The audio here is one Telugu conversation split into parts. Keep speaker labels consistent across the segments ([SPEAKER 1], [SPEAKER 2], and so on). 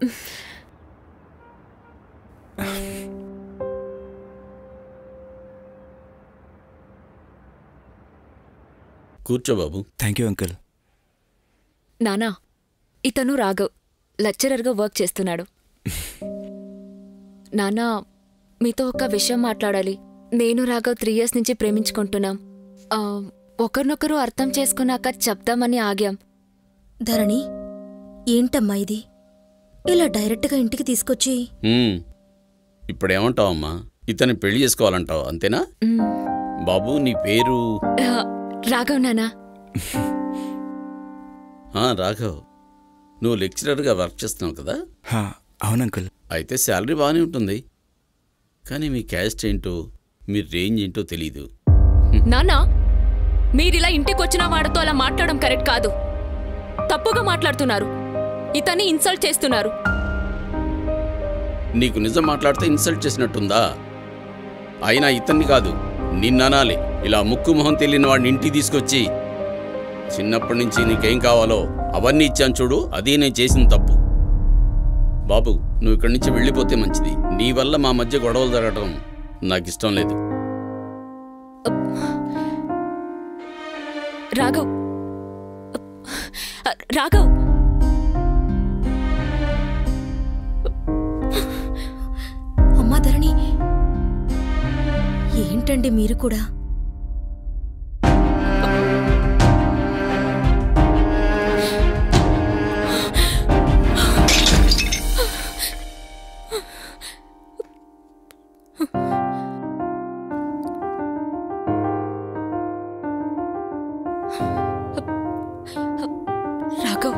[SPEAKER 1] కూర్చో బాబు
[SPEAKER 2] థ్యాంక్ యూ అంకుల్
[SPEAKER 3] నానా ఇతను రాఘవ్ లెక్చరర్గా వర్క్ చేస్తున్నాడు నానా మీతో ఒక విషయం మాట్లాడాలి నేను రాఘవ్ త్రీ ఇయర్స్ నుంచి ప్రేమించుకుంటున్నాం ఆ, ఒకరినొకరు అర్థం చేసుకున్నాక చెప్దామని ఆగాం
[SPEAKER 4] ధరణి ఏంటమ్మా ఇది ఇలా డైరెక్ట్గా ఇంటికి తీసుకొచ్చి
[SPEAKER 1] హ్మ్. ఇప్పుడేమంటావమ్మా ఇతన్ని పెళ్లి చేసుకోవాలంటావు అంతేనా
[SPEAKER 3] మ్,
[SPEAKER 1] బాబు నీ పేరు
[SPEAKER 3] ఆ, రాఘవ్ నానా
[SPEAKER 1] ఆ, రాఘవ్ నువ్వు లెక్చరర్గా వర్క్ చేస్తున్నావు కదా
[SPEAKER 2] హా, అవును అంకుల్
[SPEAKER 1] అయితే శాలరీ బాగానే ఉంటుంది కానీ మీ క్యాస్ట్ ఏంటో మీ రేంజ్ ఏంటో తెలీదు
[SPEAKER 3] నానా మీరిలా ఇంటికి వచ్చిన వాడితో అలా మాట్లాడడం కరెక్ట్ కాదు తప్పుగా మాట్లాడుతున్నారు ఇతన్ని ఇన్సల్ట్ చేస్తున్నారు
[SPEAKER 1] నీకు నిజం మాట్లాడితే ఇన్సల్ట్ చేసినట్టుందా అయినా ఇతన్ని కాదు నిన్ననాలి ఇలా ముక్కు మొహం తెలియని వాడిని ఇంటికి తీసుకొచ్చి చిన్నప్పటి నుంచి నీకేం కావాలో అవన్నీ ఇచ్చాను చూడు అది నేను చేసిన తప్పు బాబు నువ్వు ఇక్కడి నుంచి వెళ్ళిపోతే మంచిది నీ వల్ల మా మధ్య గొడవలు జరగడం నాకు ఇష్టం లేదు
[SPEAKER 3] రాఘవ్ రాఘవ్
[SPEAKER 4] అమ్మా ధరణి ఏంటండి మీరు కూడా
[SPEAKER 3] రాఘవ్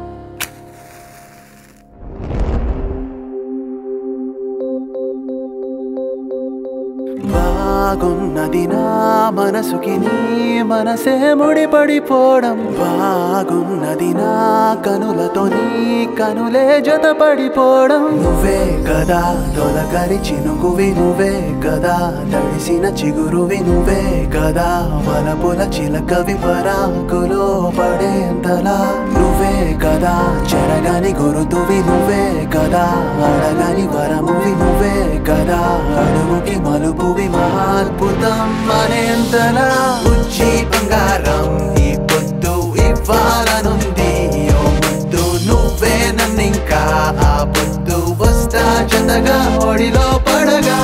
[SPEAKER 5] బాగున్నది నా మనసుకి నీ మనసే ముడిపడిపోవడం బాగున్నది నా కనులతో నీ కనులే జతపడిపోవడం నువ్వే కదా తొలకరి చినుకువి నువ్వే కదా తడిసిన చిగురువి నువ్వే కదా వలపుల చిలకవి పరాకులో పడేంతలా నువ్వే కదా చెరగని గురుతువి నువ్వే కదా అడగని వరమువి నువ్వే కదా అడుగుకి మలుపువి మహాద్భుతం అనేంతలా ఉచ్చి బంగారం ఈ పొద్దు ఇవ్వాలనుంది ఓ ముద్దు నువ్వే నన్నింకా ఆ పొద్దు వస్తా జతగా ఒడిలో పడగా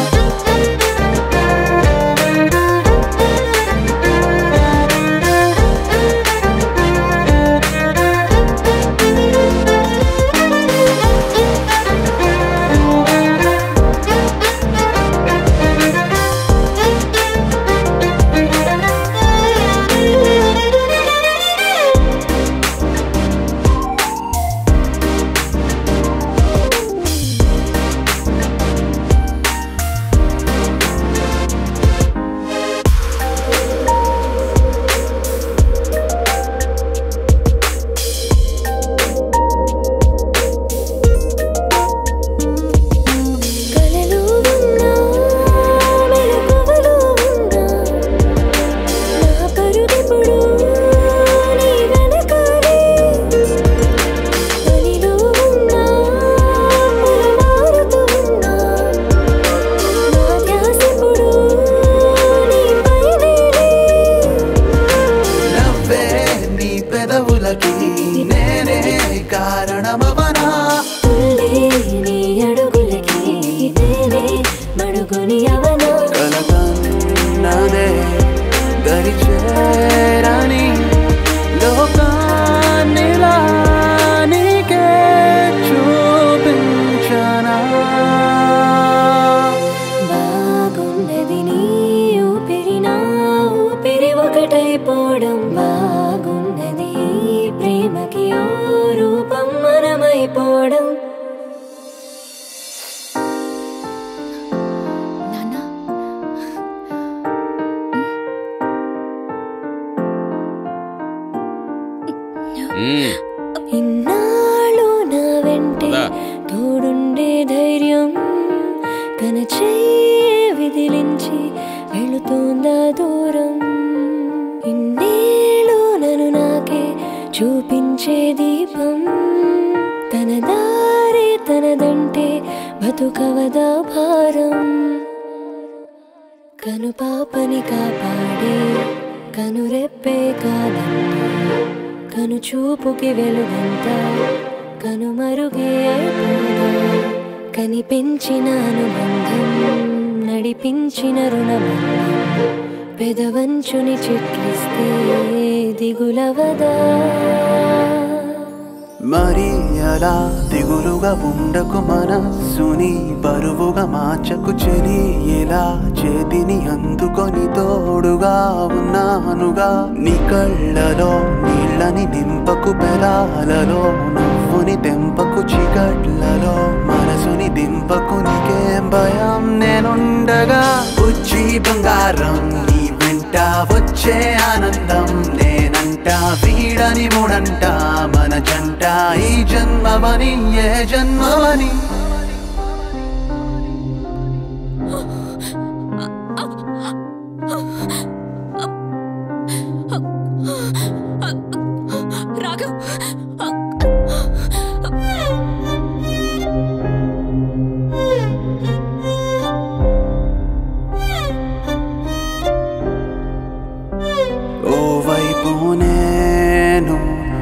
[SPEAKER 6] కలలు ఉన్నా మెలకువలు ఉన్నా నా పరుగెప్పుడు నీ వెనకాలే పనిలో ఉన్నా పొలమారుతూ ఉన్నా నా ధ్యాసెప్పుడు నీ పైనేలే
[SPEAKER 5] నవ్వే నీ పెదవులకి నేనే కారణమవనా
[SPEAKER 6] తుళ్ళే నీ అడుగులకి నేనే మడుగుని అవనా
[SPEAKER 5] కలకన్నదే గరిచేరాని లోకాన్నిలా నీకే చూపించనా
[SPEAKER 6] బాగున్నది నీ ఊపిరి నా ఊపిరి ఒకటైపోవడం బాగున్నది ఈ ప్రేమకి ఓ రూపం మనమైపోవడం
[SPEAKER 3] నానా
[SPEAKER 1] మ్మ్.
[SPEAKER 6] ఇన్నాళ్ళు నా వెంటే
[SPEAKER 1] పద.
[SPEAKER 6] తోడుండే ధైర్యం తన చెయ్యి విదిలించి వెళుతోందా దూరం ఇన్నేళ్ళు నన్ను నాకే చూపించే దీపం తన దారి తనదంటే బతుకవదా భారం కను పాపని కాపాడే కనురెప్పే కాదంట కను చూపుకి వెలుగంత కను మరుగే అయిపోదా కని పెంచిన అనుబంధం నడిపించిన రుణబంధం పెదవంచుని చిట్లిస్తే దిగులవదా
[SPEAKER 5] మరి అలా దిగులుగా ఉండకు మనస్సుని బరువుగా మార్చకు చెలి ఎలా చేతిని అందుకొని తోడుగా ఉన్నానుగా నీ కళ్ళలో నీళ్ళని నింపకు పెదాలలో నవ్వుని తెంపకు చికట్లలో మనసుని దింపకు నీకేం భయం నేనుండగా బుజ్జి బంగారం నీ వెంట వచ్చే ఆనందం నేనంట వీడని మూడంట మన జంట ఈ జన్మవని ఏ జన్మవని
[SPEAKER 3] రాఘవ్
[SPEAKER 5] ఓవైపు నేను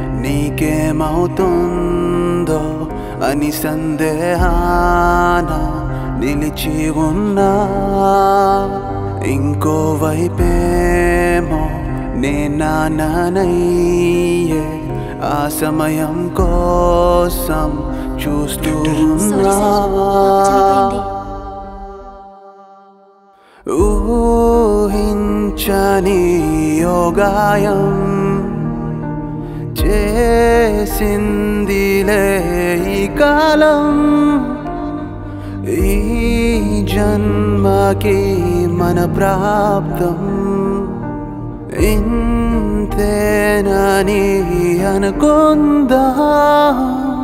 [SPEAKER 5] నీకేమవుతుందో అని సందేహాన నిలిచి ఉన్నా ఇంకోవైపేమో నేనానయ్యే ఆ సమయం కోసం చూస్తూ ఉన్నా ఊహించని యోగాయం చేసిందిలే ఈ కాలం ఈ జన్మకి మన ప్రాప్తం ఇంతేనని అనుకుందా